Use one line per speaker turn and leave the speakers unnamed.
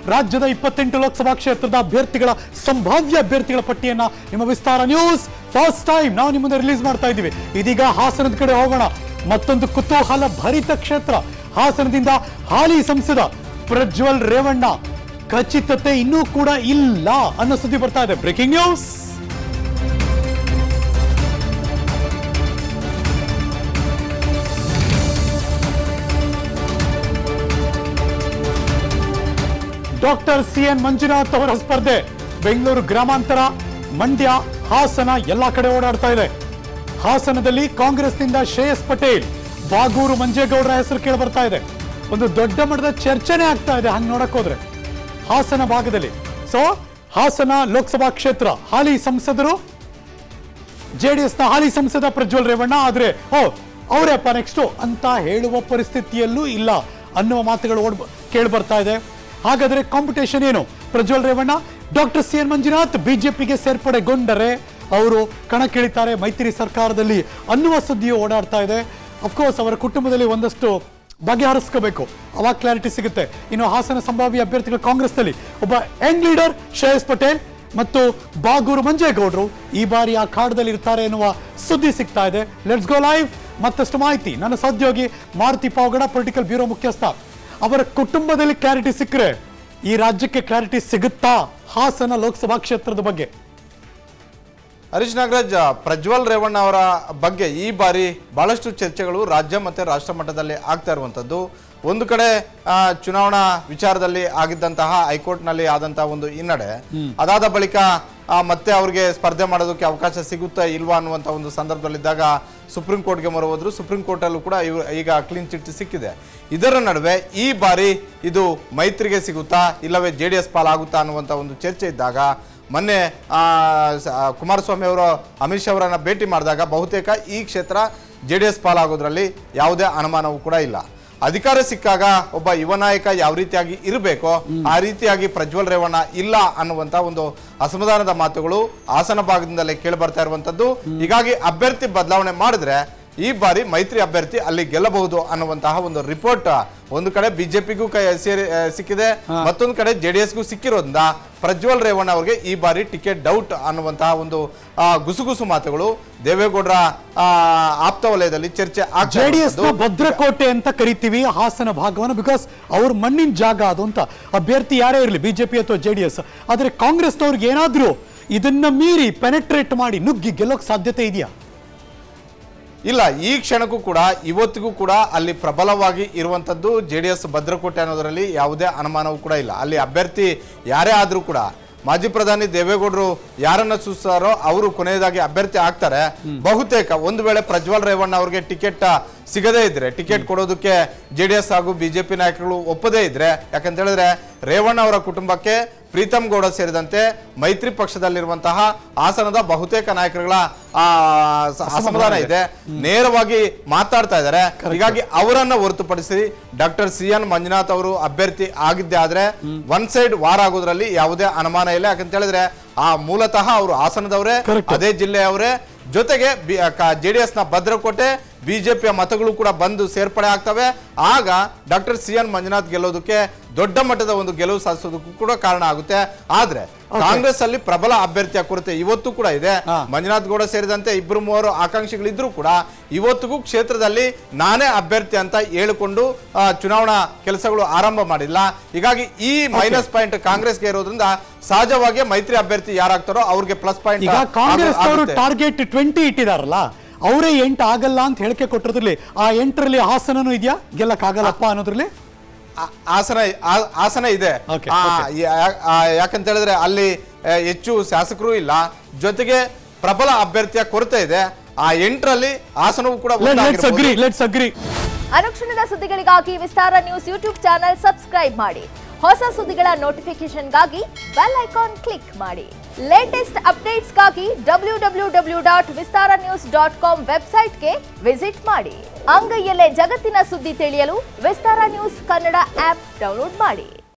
ರಾಜ್ಯದ ಇಪ್ಪತ್ತೆಂಟು ಲೋಕಸಭಾ ಕ್ಷೇತ್ರದ ಅಭ್ಯರ್ಥಿಗಳ ಸಂಭಾವ್ಯ ಅಭ್ಯರ್ಥಿಗಳ ಪಟ್ಟಿಯನ್ನ ನಿಮ್ಮ ವಿಸ್ತಾರ ನ್ಯೂಸ್ ಫಸ್ಟ್ ಟೈಮ್ ನಾವು ನಿಮ್ಮನ್ನ ರಿಲೀಸ್ ಮಾಡ್ತಾ ಇದ್ದೀವಿ ಇದೀಗ ಹಾಸನದ ಕಡೆ ಹೋಗೋಣ ಮತ್ತೊಂದು ಕುತೂಹಲ ಭರಿತ ಕ್ಷೇತ್ರ ಹಾಸನದಿಂದ ಹಾಲಿ ಸಂಸದ ಪ್ರಜ್ವಲ್ ರೇವಣ್ಣ ಖಚಿತತೆ ಇನ್ನೂ ಕೂಡ ಇಲ್ಲ ಅನ್ನೋ ಸುದ್ದಿ ಬರ್ತಾ ಇದೆ breaking news doctor C N Manjunath ಅವರ ಸ್ಪರ್ಧೆ ಬೆಂಗಳೂರು ಗ್ರಾಮಾಂತರ ಮಂಡ್ಯ ಹಾಸನ ಎಲ್ಲಾ ಕಡೆ ಓಡಾಡ್ತಾ ಇದೆ ಹಾಸನದಲ್ಲಿ ಕಾಂಗ್ರೆಸ್ನಿಂದ ಶ್ರೇಯಸ್ ಪಟೇಲ್ ಬಾಗೂರು ಮಂಜೇಗೌಡರ ಹೆಸರು ಕೇಳಿ ಬರ್ತಾ ಇದೆ ಒಂದು ದೊಡ್ಡ ಮಟ್ಟದ ಚರ್ಚೆನೇ ಆಗ್ತಾ ಇದೆ ಹಂಗೆ ನೋಡಕ್ ಹೋದ್ರೆ ಹಾಸನ ಭಾಗದಲ್ಲಿ ಸೊ ಹಾಸನ ಲೋಕಸಭಾ ಕ್ಷೇತ್ರ ಹಾಲಿ ಸಂಸದರು ಜೆಡಿಎಸ್ ನ ಹಾಲಿ ಸಂಸದ ಪ್ರಜ್ವಲ್ ರೇವಣ್ಣ ಆದ್ರೆ ಓ ಅವರಪ್ಪ ನೆಕ್ಸ್ಟ್ ಅಂತ ಹೇಳುವ ಪರಿಸ್ಥಿತಿಯಲ್ಲೂ ಇಲ್ಲ ಅನ್ನುವ ಮಾತುಗಳು ಓಡ್ ಕೇಳಿ ಬರ್ತಾ ಇದೆ ಹಾಗಾದ್ರೆ ಕಾಂಪಿಟೇಷನ್ ಏನು Prajwal Revanna doctor C N Manjunath ಬಿಜೆಪಿಗೆ ಸೇರ್ಪಡೆಗೊಂಡರೆ ಅವರು ಕಣಕ್ಕಿಳಿತಾರೆ ಮೈತ್ರಿ ಸರ್ಕಾರದಲ್ಲಿ ಅನ್ನುವ ಸುದ್ದಿಯು ಓಡಾಡ್ತಾ ಇದೆ ಅಫ್ಕೋರ್ಸ್ ಅವರ ಕುಟುಂಬದಲ್ಲಿ ಒಂದಷ್ಟು ಬಗೆಹರಿಸ್ಕೋಬೇಕು ಅವಾಗ ಕ್ಲಾರಿಟಿ ಸಿಗುತ್ತೆ ಇನ್ನು ಹಾಸನ ಸಂಭಾವ್ಯ ಅಭ್ಯರ್ಥಿಗಳು ಕಾಂಗ್ರೆಸ್ನಲ್ಲಿ ಒಬ್ಬ ಯಂಗ್ ಲೀಡರ್ ಶ್ರೇಯಸ್ ಪಟೇಲ್ ಮತ್ತು ಬಾಗೂರು ಮಂಜೇಗೌಡರು ಈ ಬಾರಿ ಆ ಖಾಡದಲ್ಲಿ ಇರ್ತಾರೆ ಎನ್ನುವ ಸುದ್ದಿ ಸಿಗ್ತಾ ಇದೆ ಲೆಟ್ಸ್ ಗೋ ಲೈವ್ ಮತ್ತಷ್ಟು ಮಾಹಿತಿ ನನ್ನ ಸಹೋದ್ಯೋಗಿ ಮಾರುತಿ ಪಾವಗಡ ಪೊಲಿಟಿಕಲ್ ಬ್ಯೂರೋ ಮುಖ್ಯಸ್ಥ ಅವರ ಕುಟುಂಬದಲ್ಲಿ ಕ್ಲಾರಿಟಿ ಸಿಕ್ಕರೆ ಈ ರಾಜ್ಯಕ್ಕೆ ಕ್ಲಾರಿಟಿ ಸಿಗುತ್ತಾ ಹಾಸನ ಲೋಕಸಭಾ ಕ್ಷೇತ್ರದ ಬಗ್ಗೆ
ಹರೀಶ್ ನಾಗರಾಜ್ ಪ್ರಜ್ವಲ್ ರೇವಣ್ಣ ಅವರ ಬಗ್ಗೆ ಈ ಬಾರಿ ಬಹಳಷ್ಟು ಚರ್ಚೆಗಳು ರಾಜ್ಯ ಮತ್ತು ರಾಷ್ಟ್ರ ಮಟ್ಟದಲ್ಲಿ ಆಗ್ತಾ ಇರುವಂಥದ್ದು ಒಂದು ಕಡೆ ಆ, ಚುನಾವಣಾ ವಿಚಾರದಲ್ಲಿ ಆಗಿದ್ದಂತಹ ಹೈಕೋರ್ಟ್ನಲ್ಲಿ ಆದಂತಹ ಒಂದು ಹಿನ್ನಡೆ ಅದಾದ ಬಳಿಕ ಆ, ಮತ್ತೆ ಅವ್ರಿಗೆ ಸ್ಪರ್ಧೆ ಮಾಡೋದಕ್ಕೆ ಅವಕಾಶ ಸಿಗುತ್ತಾ ಇಲ್ವಾ ಅನ್ನುವಂಥ ಒಂದು ಸಂದರ್ಭದಲ್ಲಿದ್ದಾಗ ಸುಪ್ರೀಂ ಕೋರ್ಟ್ಗೆ ಮೊರೆ ಹೋದ್ರು ಸುಪ್ರೀಂ ಕೋರ್ಟಲ್ಲೂ ಕೂಡ ಇವ್ ಈಗ ಕ್ಲೀನ್ ಚಿಟ್ ಸಿಕ್ಕಿದೆ ಇದರ ನಡುವೆ ಈ ಬಾರಿ ಇದು ಮೈತ್ರಿಗೆ ಸಿಗುತ್ತಾ ಇಲ್ಲವೇ ಜೆ ಡಿ ಎಸ್ ಪಾಲಾಗುತ್ತಾ ಅನ್ನುವಂಥ ಒಂದು ಚರ್ಚೆ ಇದ್ದಾಗ ಮೊನ್ನೆ ಆ, ಸ- ಆ, ಕುಮಾರಸ್ವಾಮಿ ಅವರು ಅಮಿತ್ ಶಾ ಅವರನ್ನ ಭೇಟಿ ಮಾಡಿದಾಗ ಬಹುತೇಕ ಈ ಕ್ಷೇತ್ರ ಜೆ ಡಿ ಎಸ್ ಪಾಲಾಗೋದ್ರಲ್ಲಿ ಯಾವುದೇ ಅನುಮಾನವೂ ಕೂಡ ಇಲ್ಲ ಅಧಿಕಾರ ಸಿಕ್ಕಾಗ ಒಬ್ಬ ಯುವ ನಾಯಕ ಯಾವ ರೀತಿಯಾಗಿ ಇರಬೇಕೋ ಆ ರೀತಿಯಾಗಿ ಪ್ರಜ್ವಲ್ ರೇವಣ್ಣ ಇಲ್ಲ ಅನ್ನುವಂತ ಒಂದು ಅಸಮಾಧಾನದ ಮಾತುಗಳು ಹಾಸನ ಭಾಗದಿಂದಲೇ ಕೇಳಿ ಬರ್ತಾ ಇರುವಂತದ್ದು ಹೀಗಾಗಿ ಅಭ್ಯರ್ಥಿ ಬದಲಾವಣೆ ಮಾಡಿದ್ರೆ ಈ ಬಾರಿ ಮೈತ್ರಿ ಅಭ್ಯರ್ಥಿ ಅಲ್ಲಿ ಗೆಲ್ಲಬಹುದು ಅನ್ನುವಂತಹ ಒಂದು ರಿಪೋರ್ಟ್ ಒಂದು ಕಡೆ ಬಿಜೆಪಿಗೂ ಕೈ ಸೇರಿ ಆ, ಸಿಕ್ಕಿದೆ ಮತ್ತೊಂದು ಕಡೆ ಜೆಡಿಎಸ್ಗೂ ಸಿಕ್ಕಿರೋದ್ರಿಂದ ಪ್ರಜ್ವಲ್ ರೇವಣ್ಣ ಅವರಿಗೆ ಈ ಬಾರಿ ಟಿಕೆಟ್ ಡೌಟ್ ಅನ್ನುವಂತಹ ಒಂದು ಆ, ಗುಸುಗುಸು ಮಾತುಗಳು ದೇವೇಗೌಡರ ಆ, ಆಪ್ತ ವಲಯದಲ್ಲಿ ಚರ್ಚೆ ಆಗ್ತಾ
ಜೆಡಿಎಸ್ ನ
ಇರುವಂತದ್ದು.
ಭದ್ರಕೋಟೆ ಅಂತ ಕರಿತೀವಿ ಹಾಸನ ಭಾಗವನ್ನು ಬಿಕಾಸ್ ಅವ್ರ ಮಣ್ಣಿನ ಜಾಗ ಅದು ಅಂತ ಅಭ್ಯರ್ಥಿ ಯಾರೇ ಇರಲಿ ಬಿಜೆಪಿ ಅಥವಾ ಜೆಡಿಎಸ್ ಆದ್ರೆ ಕಾಂಗ್ರೆಸ್ನವ್ರಿಗೆ ಏನಾದ್ರೂ ಇದನ್ನ ಮೀರಿ ಪೆನೆಟ್ರೇಟ್ ಮಾಡಿ ನುಗ್ಗಿ ಗೆಲ್ಲೋಕ್ ಸಾಧ್ಯತೆ ಇದೆಯಾ
ಇಲ್ಲ ಈ ಕ್ಷಣಕ್ಕೂ ಕೂಡ ಇವತ್ತಿಗೂ ಕೂಡ ಅಲ್ಲಿ ಪ್ರಬಲವಾಗಿ ಇರುವಂತದ್ದು ಜೆ ಡಿ ಎಸ್ ಭದ್ರಕೋಟೆ ಅನ್ನೋದರಲ್ಲಿ ಯಾವುದೇ ಅನುಮಾನವೂ ಕೂಡ ಇಲ್ಲ ಅಲ್ಲಿ ಅಭ್ಯರ್ಥಿ ಯಾರೇ ಆದ್ರೂ ಕೂಡ ಮಾಜಿ ಪ್ರಧಾನಿ ದೇವೇಗೌಡರು ಯಾರನ್ನ ಸೂಚಿಸ್ತಾರೋ ಅವರು ಕೊನೆಯದಾಗಿ ಅಭ್ಯರ್ಥಿ ಆಗ್ತಾರೆ ಬಹುತೇಕ ಒಂದು ವೇಳೆ ಪ್ರಜ್ವಲ್ ರೇವಣ್ಣ ಅವರಿಗೆ ಟಿಕೆಟ್ ಸಿಗದೇ ಇದ್ರೆ ಟಿಕೆಟ್ ಕೊಡೋದಕ್ಕೆ ಜೆ ಡಿ ಎಸ್ ಹಾಗೂ ಬಿಜೆಪಿ ನಾಯಕರು ಒಪ್ಪದೇ ಇದ್ರೆ ಯಾಕಂತ ಹೇಳಿದ್ರೆ ರೇವಣ್ಣ ಅವರ ಕುಟುಂಬಕ್ಕೆ ಪ್ರೀತಮ್ ಗೌಡ ಸೇರಿದಂತೆ ಮೈತ್ರಿ ಪಕ್ಷದಲ್ಲಿರುವಂತಹ ಹಾಸನದ ಬಹುತೇಕ ನಾಯಕರುಗಳ ಆ, ಸ- ಅಸಮಾಧಾನ ಇದೆ ನೇರವಾಗಿ ಮಾತಾಡ್ತಾ ಇದ್ದಾರೆ ಹೀಗಾಗಿ ಅವರನ್ನ ಹೊರತುಪಡಿಸಿ ಡಾಕ್ಟರ್ ಸಿ ಎನ್ ಮಂಜುನಾಥ್ ಅವರು ಅಭ್ಯರ್ಥಿ ಆಗಿದ್ದೆ ಆದ್ರೆ ಒನ್ ಸೈಡ್ ವಾರ ಆಗೋದ್ರಲ್ಲಿ ಯಾವುದೇ ಅನುಮಾನ ಇಲ್ಲ ಯಾಕಂತ ಹೇಳಿದ್ರೆ ಆ ಮೂಲತಃ ಅವರು ಹಾಸನದವರೇ
Correct.
ಅದೇ ಜಿಲ್ಲೆಯವರೇ ಜೊತೆಗೆ ಜೆ ಡಿ ಎಸ್ ನ ಭದ್ರಕೋಟೆ ಬಿಜೆಪಿಯ ಮತಗಳು ಕೂಡ ಬಂದು ಸೇರ್ಪಡೆ ಆಗ್ತವೆ ಆಗ ಡಾಕ್ಟರ್ ಸಿ ಎನ್ ಮಂಜುನಾಥ್ ಗೆಲ್ಲೋದಕ್ಕೆ ದೊಡ್ಡ ಮಟ್ಟದ ಒಂದು ಗೆಲುವು ಸಾಧಿಸೋದಕ್ಕೂ ಕೂಡ ಕಾರಣ ಆಗುತ್ತೆ ಆದ್ರೆ ಕಾಂಗ್ರೆಸ್ ಅಲ್ಲಿ ಪ್ರಬಲ ಅಭ್ಯರ್ಥಿಯ ಕೊರತೆ ಇವತ್ತು ಕೂಡ ಇದೆ
ಹಾ.
ಮಂಜುನಾಥ್ ಗೌಡ ಸೇರಿದಂತೆ ಇಬ್ಬರು ಮೂವರು ಆಕಾಂಕ್ಷಿಗಳಿದ್ರು ಕೂಡ ಇವತ್ತಿಗೂ ಕ್ಷೇತ್ರದಲ್ಲಿ ನಾನೇ ಅಭ್ಯರ್ಥಿ ಅಂತ ಹೇಳಿಕೊಂಡು ಆ, ಚುನಾವಣಾ ಕೆಲಸಗಳು ಆರಂಭ ಮಾಡಿಲ್ಲ ಹೀಗಾಗಿ ಈ ಮೈನಸ್ ಪಾಯಿಂಟ್ ಕಾಂಗ್ರೆಸ್ಗೆ ಇರೋದ್ರಿಂದ ಸಹಜವಾಗಿ ಮೈತ್ರಿ ಅಭ್ಯರ್ಥಿ ಯಾರಾಗ್ತಾರೋ ಅವ್ರಿಗೆ ಪ್ಲಸ್ ಪಾಯಿಂಟ್
ಈಗ ಕಾಂಗ್ರೆಸ್ ಅವರು ಟಾರ್ಗೆಟ್ ಟ್ವೆಂಟಿ ಇಟ್ಟಿದಾರಲ್ಲ ಅವರೇ ಎಂಟು ಆಗಲ್ಲ ಅಂತ ಹೇಳಿಕೆ ಕೊಟ್ಟಿರೋದ್ರಲ್ಲಿ ಆ ಎಂಟರಲ್ಲಿ ಹಾಸನನೂ ಇದೆಯಾ ಗೆಲ್ಲಕ್ ಆಗಲ್ಲಪ್ಪ ಅನ್ನೋದ್ರಲ್ಲಿ
ಆ- ಆಸನ ಆ- ಆಸನ ಇದೆ
Okay,
ಆ,
okay.
ಯಾ- ಆ, ಯಾಕಂತ ಹೇಳಿದ್ರೆ ಅಲ್ಲಿ ಆ, ಹೆಚ್ಚು ಶಾಸಕರು ಇಲ್ಲ ಜೊತೆಗೆ ಪ್ರಬಲ ಅಭ್ಯರ್ಥಿಯ ಕೊರತೆ ಇದೆ ಆ ಎಂಟರಲ್ಲಿ ಆಸನವೂ ಕೂಡ
ಲೆಟ್ಸ್
ಒಂದಾಗಿರ್ಬೋದು.
ಅಗ್ರಿ ಲೆಟ್ಸ್ ಅಗ್ರಿ
ಅನುಕ್ಷಣದ ಸುದ್ದಿಗಳಿಗಾಗಿ Vistara news YouTube channel subscribe ಮಾಡಿ ಹೊಸ ಸುದ್ದಿಗಳ ನೋಟಿಫಿಕೇಶನ್ಗಾಗಿ ಬೆಲ್ ಐಕಾನ್ ಕ್ಲಿಕ್ ಮಾಡಿ ಲೇಟೆಸ್ಟ್ ಅಪ್ಡೇಟ್ಸ್ಗಾಗಿ W W W dot Vistara news dot com ವೆಬ್ಸೈಟ್ಗೆ ವಿಸಿಟ್ ಮಾಡಿ ಅಂಗೈಯಲ್ಲೇ ಜಗತ್ತಿನ ಸುದ್ದಿ ತಿಳಿಯಲು Vistara news Kannada app download ಮಾಡಿ